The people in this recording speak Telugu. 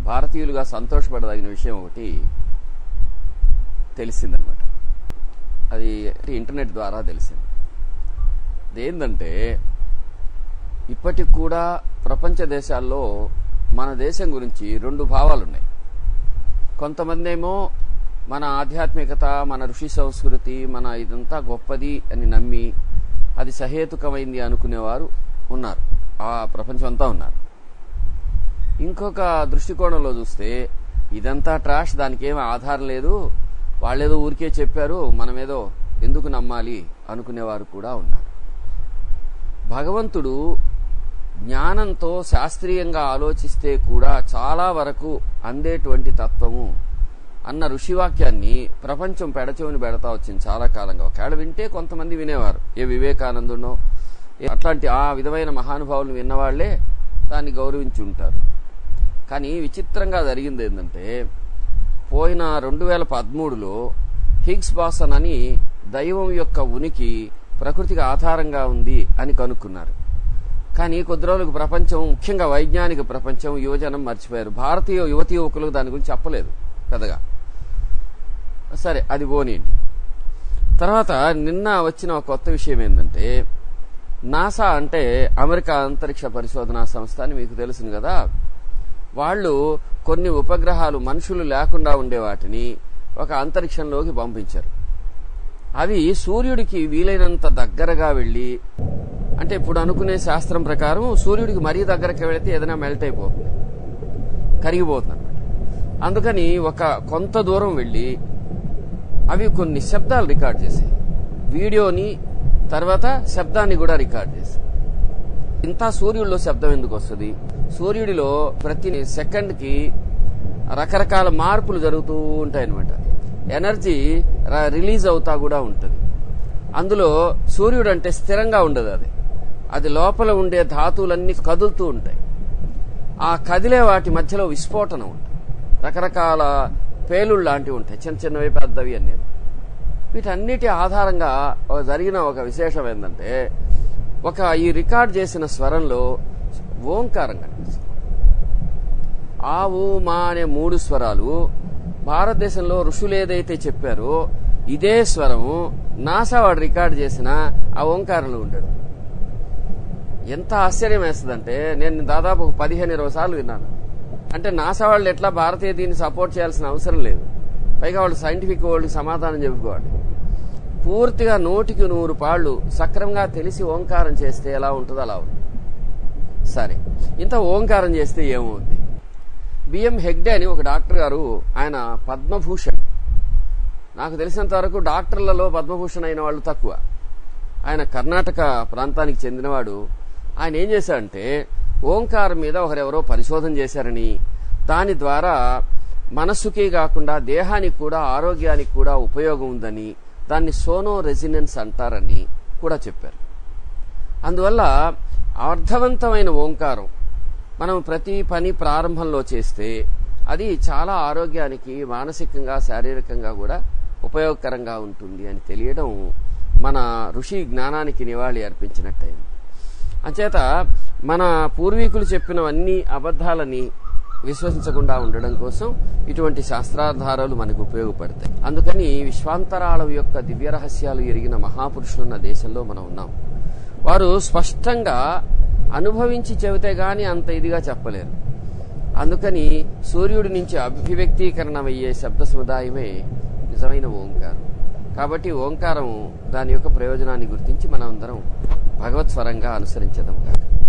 భారతీయులుగా సంతోషపడదగిన విషయం ఒకటి తెలిసిందనమాట అది ఇంటర్నెట్ ద్వారా తెలిసింది అదేంటంటే ఇప్పటికి కూడా ప్రపంచ దేశాల్లో మన దేశం గురించి రెండు భావాలు ఉన్నాయి కొంతమంది ఏమో మన ఆధ్యాత్మికత మన ఋషి సంస్కృతి మన ఇదంతా గొప్పది అని నమ్మి అది సహేతుకమైంది అనుకునేవారు ఉన్నారు ఆ ప్రపంచం అంతా ఉన్నారు ఇంకొక దృష్టికోణంలో చూస్తే ఇదంతా ట్రాష్ దానికి ఏమీ ఆధారం లేదు వాళ్ళేదో ఊరికే చెప్పారు మనమేదో ఎందుకు నమ్మాలి అనుకునేవారు కూడా ఉన్నారు భగవంతుడు జ్ఞానంతో శాస్త్రీయంగా ఆలోచిస్తే కూడా చాలా వరకు అందేటువంటి తత్వము అన్న ఋషివాక్యాన్ని ప్రపంచం పెడచెవిని పెడతా వచ్చింది చాలా కాలంగా ఒకవేళ వింటే కొంతమంది వినేవారు ఏ వివేకానందునో ఏ అట్లాంటి ఆ విధమైన మహానుభావులు విన్నవాళ్లే దాన్ని గౌరవించి ఉంటారు కానీ విచిత్రంగా జరిగింది ఏంటంటే పోయిన రెండు వేల పదమూడులో హిగ్స్ బాసన్ అని దైవం యొక్క ఉనికి ప్రకృతికి ఆధారంగా ఉంది అని కనుక్కున్నారు కానీ కొద్ది రోజులకు ప్రపంచం ముఖ్యంగా వైజ్ఞానిక ప్రపంచం యువజనం మర్చిపోయారు భారతీయ యువతి యువకులకు దాని గురించి చెప్పలేదు పెద్దగా సరే అది పోనీయండి తర్వాత నిన్న వచ్చిన ఒక కొత్త విషయం ఏంటంటే నాసా అంటే అమెరికా అంతరిక్ష పరిశోధనా సంస్థ అని మీకు తెలుసును కదా వాళ్ళు కొన్ని ఉపగ్రహాలు మనుషులు లేకుండా ఉండే వాటిని ఒక అంతరిక్షంలోకి పంపించారు అవి సూర్యుడికి వీలైనంత దగ్గరగా వెళ్ళి అంటే ఇప్పుడు అనుకునే శాస్త్రం ప్రకారం సూర్యుడికి మరీ దగ్గరకి వెళితే ఏదైనా మెల్ట్ అయిపోతుంది కరిగిపోతుంది అనమాట అందుకని ఒక కొంత దూరం వెళ్ళి అవి కొన్ని శబ్దాలు రికార్డ్ చేసాయి వీడియోని తర్వాత శబ్దాన్ని కూడా రికార్డ్ చేసాయి ఇంత సూర్యుడిలో శబ్దం ఎందుకు వస్తుంది సూర్యుడిలో ప్రతి సెకండ్కి రకరకాల మార్పులు జరుగుతూ ఉంటాయన్నమాట ఎనర్జీ ర- రిలీజ్ అవుతా కూడా ఉంటుంది అందులో సూర్యుడు అంటే స్థిరంగా ఉండదు అది అది లోపల ఉండే ధాతువులన్నీ కదులుతూ ఉంటాయి ఆ కదిలే వాటి మధ్యలో విస్ఫోటనం ఉంటుంది రకరకాల పేలుళ్ళు లాంటివి ఉంటాయి చిన్న చిన్నవి పెద్దవి అనేది వీటన్నిటి ఆధారంగా ఒక జరిగిన ఒక విశేషం ఏంటంటే ఒక ఈ రికార్డ్ చేసిన స్వరంలో ఓంకారం కనిపిస్తుంది ఆ ఊ మా అనే మూడు స్వరాలు భారతదేశంలో ఋషులు ఏదైతే చెప్పారో ఇదే స్వరము నాసా వాడు రికార్డ్ చేసిన ఆ ఓంకారంలో ఉండడు ఎంత ఆశ్చర్యం వేస్తుందంటే నేను దాదాపు ఒక పదిహేను ఇరవై సార్లు విన్నాను అంటే నాసా వాళ్ళు ఎట్లా భారతీయ దీన్ని సపోర్ట్ చేయాల్సిన అవసరం లేదు పైగా వాళ్ళు సైంటిఫిక్ వాళ్ళకి సమాధానం చెప్పుకోవాలి పూర్తిగా నూటికి నూరు పాళ్ళు సక్రమంగా తెలిసి ఓంకారం చేస్తే ఎలా ఉంటుందో అలా ఉంది సరే ఇంత ఓంకారం చేస్తే ఏమవుద్ది బిఎం హెగ్డే అని ఒక డాక్టర్ గారు ఆయన పద్మభూషణ్ నాకు తెలిసినంత వరకు డాక్టర్లలో పద్మభూషణ్ అయిన వాళ్ళు తక్కువ ఆయన కర్ణాటక ప్రాంతానికి చెందినవాడు ఆయన ఏం చేశాడంటే ఓంకారం మీద ఒకరెవరో పరిశోధన చేశారని దాని ద్వారా మనస్సుకే కాకుండా దేహానికి కూడా ఆరోగ్యానికి కూడా ఉపయోగం ఉందని దాన్ని సోనో రెసినెన్స్ అంటారని కూడా చెప్పారు అందువల్ల అర్థవంతమైన ఓంకారం మనం ప్రతి పని ప్రారంభంలో చేస్తే అది చాలా ఆరోగ్యానికి మానసికంగా శారీరకంగా కూడా ఉపయోగకరంగా ఉంటుంది అని తెలియడం మన ఋషి జ్ఞానానికి నివాళి అర్పించినట్టయింది అంచేత మన పూర్వీకులు చెప్పినవన్నీ అబద్ధాలని విశ్వసించకుండా ఉండడం కోసం ఇటువంటి శాస్త్రాధారాలు మనకు ఉపయోగపడతాయి అందుకని విశ్వాంతరాళం యొక్క దివ్య రహస్యాలు ఎరిగిన మహాపురుషులున్న దేశంలో మనం ఉన్నాం వారు స్పష్టంగా అనుభవించి చెబితే గాని అంత ఇదిగా చెప్పలేరు అందుకని సూర్యుడి నుంచి అభివ్యక్తీకరణమయ్యే శబ్ద సముదాయమే నిజమైన ఓంకారం కాబట్టి ఓంకారం దాని యొక్క ప్రయోజనాన్ని గుర్తించి మనం అందరం భగవత్ స్వరంగా అనుసరించదాం కాక